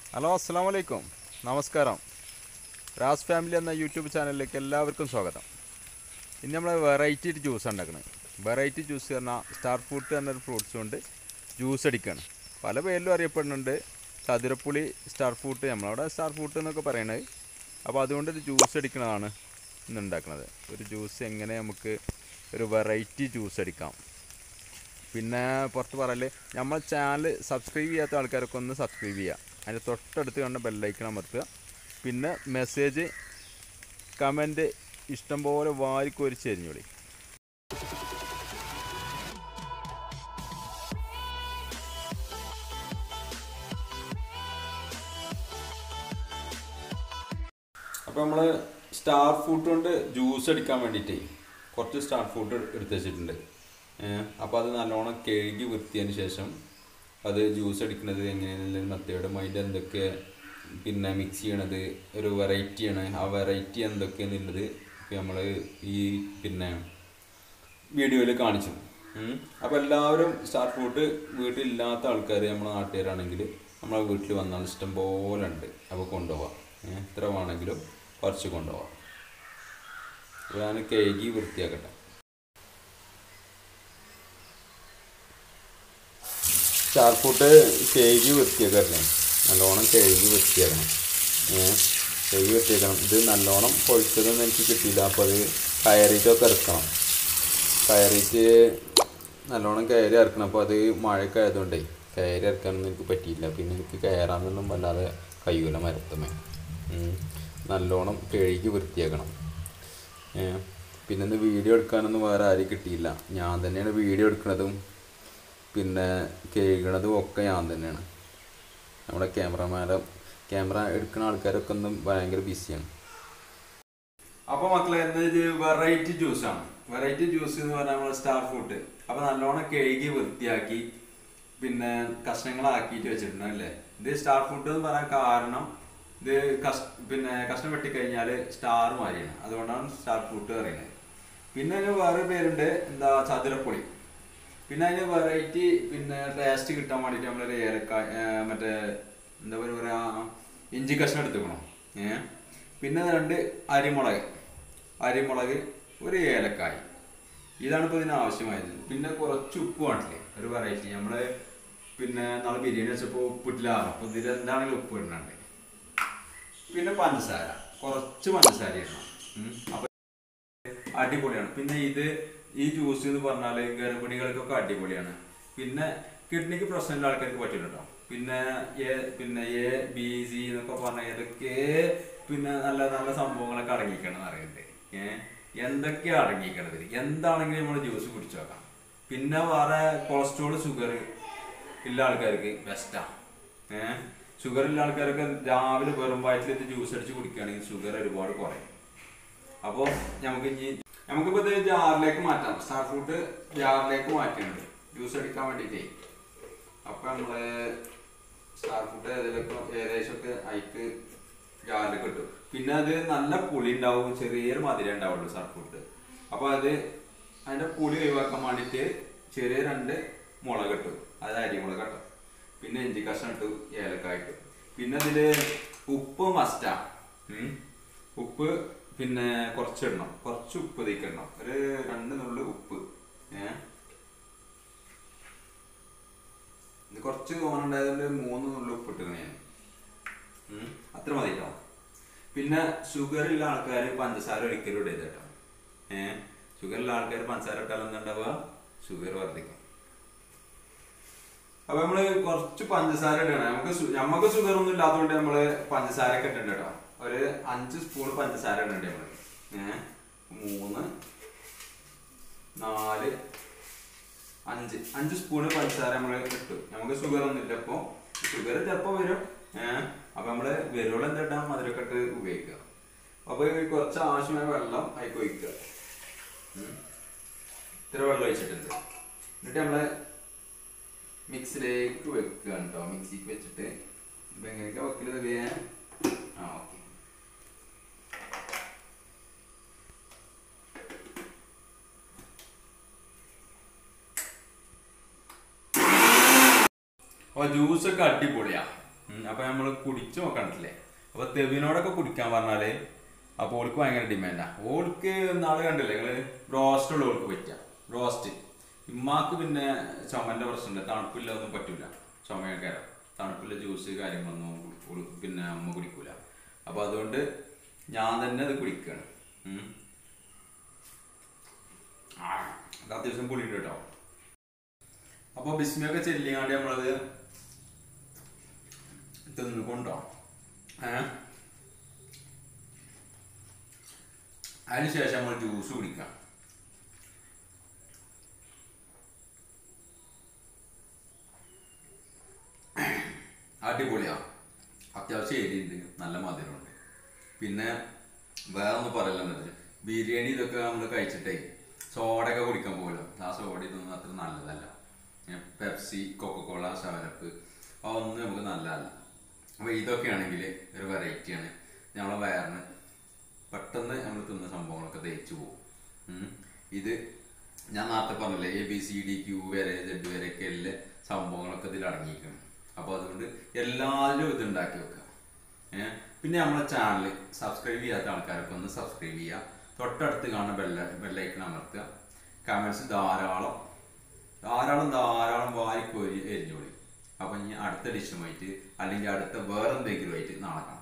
Hello അസ്സാം വലൈക്കും നമസ്കാരം റാസ് ഫാമിലി എന്ന യൂട്യൂബ് ചാനലിലേക്ക് എല്ലാവർക്കും സ്വാഗതം ഇന്ന് നമ്മൾ വെറൈറ്റി ജ്യൂസ് ഉണ്ടാക്കുന്നത് വെറൈറ്റി ജ്യൂസ് പറഞ്ഞാൽ സ്റ്റാർ ഫ്രൂട്ട് എന്നൊരു ഫ്രൂട്ട്സ് കൊണ്ട് ജ്യൂസ് അടിക്കുകയാണ് പല പേരിലും അറിയപ്പെടുന്നുണ്ട് ചതുരപ്പുളി സ്റ്റാർ ഫ്രൂട്ട് നമ്മളവിടെ സ്റ്റാർ ഫ്രൂട്ട് എന്നൊക്കെ പറയണത് അപ്പോൾ അതുകൊണ്ട് ഒരു ജ്യൂസ് അടിക്കുന്നതാണ് ഇന്ന് ഉണ്ടാക്കുന്നത് ഒരു ജ്യൂസ് എങ്ങനെ നമുക്ക് ഒരു വെറൈറ്റി ജ്യൂസ് അടിക്കാം പിന്നെ പുറത്ത് പറയല് നമ്മൾ ചാനൽ സബ്സ്ക്രൈബ് ചെയ്യാത്ത ആൾക്കാരൊക്കെ ഒന്ന് സബ്സ്ക്രൈബ് ചെയ്യുക അതിൻ്റെ തൊട്ടടുത്ത് കണ്ട ബെല്ലൈക്കൺ അമർത്തുക പിന്നെ മെസ്സേജ് കമൻറ്റ് ഇഷ്ടംപോലെ വാരിക്കോരിച്ച് തരിഞ്ഞോളി അപ്പോൾ നമ്മൾ സ്റ്റാർ ഫ്രൂട്ട് കൊണ്ട് ജ്യൂസ് അടിക്കാൻ വേണ്ടിയിട്ട് കുറച്ച് സ്റ്റാർ ഫ്രൂട്ട് എടുത്ത് വെച്ചിട്ടുണ്ട് അപ്പോൾ അത് നല്ലോണം കഴുകി വൃത്തിയതിന് ശേഷം അത് ജ്യൂസ് അടിക്കുന്നത് എങ്ങനെയാണെന്നുള്ള മെത്തേഡും അതിൻ്റെ എന്തൊക്കെ പിന്നെ മിക്സ് ചെയ്യണത് ഒരു വെറൈറ്റിയാണ് ആ വെറൈറ്റി എന്തൊക്കെയാണെന്നുള്ളത് നമ്മൾ ഈ പിന്നെ വീഡിയോയിൽ കാണിച്ചു അപ്പോൾ എല്ലാവരും സ്റ്റാർ ഫ്രൂട്ട് വീട്ടിലില്ലാത്ത ആൾക്കാർ നമ്മുടെ നാട്ടുകാരാണെങ്കിൽ നമ്മളെ വീട്ടിൽ വന്നാൽ ഇഷ്ടം പോലെ ഉണ്ട് അപ്പോൾ കൊണ്ടുപോവാം ഏ, എത്ര വേണമെങ്കിലും കുറച്ച് കൊണ്ടുപോവാം അപ്പോൾ ഞാൻ കേക്ക് വൃത്തിയാക്കട്ടെ സ്റ്റാർ ഫ്രൂട്ട് കേക്ക് വൃത്തിയാക്കല്ലേ നല്ലോണം കഴുകി വൃത്തിയാക്കണം ഏഹ് കഴുകി വൃത്തിയാക്കണം ഇത് നല്ലോണം പൊഴിച്ചതൊന്നും എനിക്ക് കിട്ടിയില്ല അപ്പോൾ അത് കയറിയിട്ടൊക്കെ ഇറക്കണം കയറിയിട്ട് നല്ലോണം കയറി ഇറക്കണം അപ്പോൾ അത് മഴയൊക്കെ ആയതുകൊണ്ടേ കയറി ഇറക്കാനൊന്നും എനിക്ക് പറ്റിയില്ല പിന്നെ എനിക്ക് കയറാനൊന്നും വല്ലാതെ കഴിയൂല മരത്തുമേ ഉം. നല്ലോണം കഴുകി വൃത്തിയാക്കണം ഏഹ് പിന്നെ ഇന്ന് വീഡിയോ എടുക്കാനൊന്നും വേറെ ആരും കിട്ടിയില്ല ഞാൻ തന്നെയാണ് വീഡിയോ എടുക്കുന്നതും പിന്നെ കഴുകണതും ഒക്കെ ഞാൻ തന്നെയാണ് നമ്മുടെ ക്യാമറമാരെ ക്യാമറ എടുക്കുന്ന ആൾക്കാരൊക്കെ ഒന്നും ഭയങ്കര ബിസിയാണ് അപ്പൊ മക്കളെ ഇത് വെറൈറ്റി ജ്യൂസ് ആണ് വെറൈറ്റി ജ്യൂസ് എന്ന് പറഞ്ഞാൽ നമ്മൾ സ്റ്റാർ ഫ്രൂട്ട് അപ്പൊ നല്ലോണം കഴുകി വൃത്തിയാക്കി പിന്നെ കഷ്ണങ്ങളാക്കിയിട്ട് വെച്ചിട്ടുണ്ട് അല്ലേ ഇത് സ്റ്റാർ ഫ്രൂട്ട് എന്ന് പറയാൻ കാരണം ഇത് കഷ് പിന്നെ കഷ്ണം വെട്ടിക്കഴിഞ്ഞാൽ സ്റ്റാർ മാതിരിയാണ് അതുകൊണ്ടാണ് സ്റ്റാർ ഫ്രൂട്ട് പറയുന്നത് പിന്നെ അതിന് വേറെ പേരുണ്ട് എന്താ ചതുരപ്പൊളി പിന്നെ അതിന് വെറൈറ്റി പിന്നെ ടേസ്റ്റ് കിട്ടാൻ വേണ്ടിയിട്ട് നമ്മളൊരു ഏലക്കായ ഏർ മറ്റേ എന്താ പറയുക ഇഞ്ചി കഷ്ണം എടുത്തുക്കണം ഏ പിന്നെ രണ്ട് അരിമുളക് അരിമുളക് ഒരു ഏലക്കായ ഇതാണ് ഇപ്പോൾ ഇതിന് ആവശ്യമായത് പിന്നെ കുറച്ച് ഉപ്പ് വേണ്ടില്ലേ ഒരു വെറൈറ്റി നമ്മൾ പിന്നെ നാളെ ബിരിയാണി വെച്ചപ്പോൾ ഉപ്പിട്ടില്ല അപ്പോൾ ഇതിൽ എന്താണെങ്കിലും ഉപ്പ് ഇടുന്നുണ്ട് പിന്നെ പഞ്ചസാര കുറച്ച് പഞ്ചസാര ഇടണം ഉം. അപ്പൊ അടിപൊളിയാണ് പിന്നെ ഇത് ഈ ജ്യൂസ് എന്ന് പറഞ്ഞാൽ ഗർഭിണികൾക്കൊക്കെ അടിപൊളിയാണ് പിന്നെ കിഡ്നിക്ക് പ്രശ്നമുള്ള ആൾക്കാർക്ക് പറ്റില്ല കേട്ടോ പിന്നെ എ പിന്നെ എ ബി സി എന്നൊക്കെ പറഞ്ഞ ഏതൊക്കെ പിന്നെ നല്ല നല്ല സംഭവങ്ങളൊക്കെ അടങ്ങിക്കണം അറിയണ്ടേ ഏഹ് എന്തൊക്കെയാ അടങ്ങിക്കണത് എന്താണെങ്കിലും നമ്മൾ ജ്യൂസ് കുടിച്ചു നോക്കാം പിന്നെ വേറെ കൊളസ്ട്രോൾ ഷുഗർ ഉള്ള ആൾക്കാർക്ക് ബെസ്റ്റാ ഏഹ് ഷുഗർ ഉള്ള ആൾക്കാരൊക്കെ രാവിലെ വെറും വയറ്റിലെത്തി ജ്യൂസ് അടിച്ച് കുടിക്കുകയാണെങ്കിൽ ഷുഗർ ഒരുപാട് കുറയും അപ്പോൾ നമുക്ക് ഇനി നമുക്കിപ്പോൾ ഇത് ജാറിലേക്ക് മാറ്റാം സ്റ്റാർ ഫ്രൂട്ട് ജാറിലേക്ക് മാറ്റിയുണ്ട് ജ്യൂസ് അടിക്കാൻ വേണ്ടിയിട്ടേ അപ്പം നമ്മൾ സ്റ്റാർ ഫ്രൂട്ട് ഏതിലൊക്കെ ഏകദേശമൊക്കെ അയക്ക് ജാറിൽ കിട്ടും പിന്നെ അത് നല്ല പുളി ഉണ്ടാവും ചെറിയൊരു മധുരം ഉണ്ടാവുള്ളൂ സ്റ്റാർ ഫ്രൂട്ട് അപ്പോൾ അത് അതിൻ്റെ പുളി ഒഴിവാക്കാൻ വേണ്ടിയിട്ട് ചെറിയ രണ്ട് മുളക് ഇട്ടു അത് അരിമുളക് ഇട്ടു പിന്നെ ഇഞ്ചി കഷ്ണം ഇട്ടു ഏലക്കായ ഇട്ടു പിന്നെ ഇതിൽ ഉപ്പ് മസ്റ്റാ ഉപ്പ് പിന്നെ കുറച്ചിടണം കുറച്ച് ഉപ്പ് തേക്കിടണം ഒരു രണ്ട് നുള്ളു ഉപ്പ് ഏ ഇത് കുറച്ച് തോന്നുന്നുണ്ടായതുകൊണ്ട് മൂന്ന് നുള്ളു ഉപ്പ് ഇട്ടിരുന്നു ഞാൻ ഉം. അത്ര മതി കേട്ടോ പിന്നെ ഷുഗർ ഉള്ള ആൾക്കാർ പഞ്ചസാര ഒരിക്കലും ഇടരുത് കേട്ടോ ഏ ഷുഗർ ഉള്ള ആൾക്കാർ പഞ്ചസാര ഇട്ടാൽ എന്താണ്ടാവുക ഷുഗർ വർദ്ധിക്കും അപ്പൊ നമ്മള് കുറച്ച് പഞ്ചസാര ഇടണം നമുക്ക് സു- നമുക്ക് ഷുഗർ ഒന്നും ഇല്ലാത്തതുകൊണ്ട് നമ്മള് പഞ്ചസാര ഒക്കെ ഇട്ടുണ്ട് കേട്ടോ ഒരു അഞ്ച് സ്പൂൺ പഞ്ചസാര ഇടണ്ട് നമ്മള് ഏഹ് മൂന്ന് നാല് അഞ്ച് അഞ്ച് സ്പൂണ് പഞ്ചസാര നമ്മള് ഇട്ടു നമുക്ക് ഷുഗർ ഒന്നും ഇല്ല അപ്പൊ ഷുഗർ ചിലപ്പോ വരും ഏഹ് അപ്പൊ നമ്മള് വരുവോളം എന്താ ഇട്ടാ മധുരമൊക്കെ ഇട്ട് ഉപയോഗിക്കുക അപ്പൊ ഈ കുറച്ച് ആവശ്യമായ വെള്ളം അതിലേക്ക് ഒഴിക്കുക ഉം. ഇത്ര വെള്ളം ഒഴിച്ചിട്ടുണ്ട് എന്നിട്ട് നമ്മള് മിക്സിലേക്ക് വെക്കുക കേട്ടോ മിക്സിക്ക് വെച്ചിട്ട് ഇപ്പൊ എങ്ങനെയൊക്കെ വെക്കരുത് വേ ആ ഓക്കെ അപ്പോൾ ജ്യൂസൊക്കെ അടിപൊളിയാ ഉം, അപ്പൊ നമ്മൾ കുടിച്ചു നോക്കണ്ടില്ലേ അപ്പൊ തെവിനോടൊക്കെ കുടിക്കാൻ പറഞ്ഞാല് അപ്പൊ ഓൾക്ക് ഭയങ്കര ഡിമാൻഡാ ഓൾക്ക് നാളെ കണ്ടില്ലേ നിങ്ങള് റോസ്റ്റ് ഉള്ള ഓൾക്ക് പറ്റുക റോസ്റ്റ് ഇമ്മാക്ക് പിന്നെ ചുമന്റെ പ്രശ്നമുണ്ട് തണുപ്പില്ല ഒന്നും പറ്റൂല ചുമയൊക്കെ തണുപ്പില്ല ജ്യൂസ് കാര്യങ്ങളൊന്നും ഓള് പിന്നെ അമ്മ കുടിക്കൂല അപ്പൊ അതുകൊണ്ട് ഞാൻ തന്നെ അത് കുടിക്കുകയാണ് ഉം. ആ, ഇത് അത്യാവശ്യം പുളിയുണ്ട് കേട്ടോ അപ്പൊ ബിസ്മിയൊക്കെ ചെല്ലിയാണ്ട് നമ്മളത് തിന്നുകൊണ്ടോ ഏ അതിനുശേഷം നമ്മൾ ജ്യൂസ് കുടിക്കാം അടിപൊളിയാ അത്യാവശ്യം എരിയുണ്ട് നല്ല മധുരമുണ്ട് പിന്നെ വേറെ ഒന്നും പറയില്ലെന്നു ബിരിയാണി ഇതൊക്കെ നമ്മൾ കഴിച്ചിട്ടേ സോഡയൊക്കെ കുടിക്കാൻ പോലും ആ സോഡ ഇതൊന്നും അത്ര നല്ലതല്ല ഏ, പെപ്സി കൊക്കക്കോള സെവനപ്പ് അതൊന്നും നമുക്ക് നല്ലതല്ല അപ്പോൾ ഇതൊക്കെ ആണെങ്കിൽ ഒരു വെറൈറ്റിയാണ് നമ്മളെ വയറിന് പെട്ടെന്ന് നമ്മൾ തിന്ന സംഭവങ്ങളൊക്കെ ദഹിച്ചു പോകും ഉം. ഇത് ഞാൻ നേരത്തെ പറഞ്ഞില്ലേ A B C D Q വരെ സെഡ് വരെ ഒക്കെ എല്ലാ സംഭവങ്ങളൊക്കെ ഇതിൽ അടങ്ങിയിരിക്കണം അപ്പോൾ അതുകൊണ്ട് എല്ലാവരും ഇത് ഉണ്ടാക്കി വെക്കുക ഏഹ് പിന്നെ നമ്മളെ ചാനൽ സബ്സ്ക്രൈബ് ചെയ്യാത്ത ആൾക്കാരൊക്കെ ഒന്ന് സബ്സ്ക്രൈബ് ചെയ്യുക തൊട്ടടുത്ത് കാണുന്ന ബെല്ല ബെല്ലൈക്കൺ അമർത്തുക കമൻസ് ധാരാളം ധാരാളം ധാരാളം വാരിക്കോരി എരിഞ്ഞോളി അപ്പം ഇനി അടുത്ത ഡിഷുമായിട്ട് അല്ലെങ്കിൽ അടുത്ത വേറെ എന്തെങ്കിലും ആയിട്ട് നാളെ കാണാം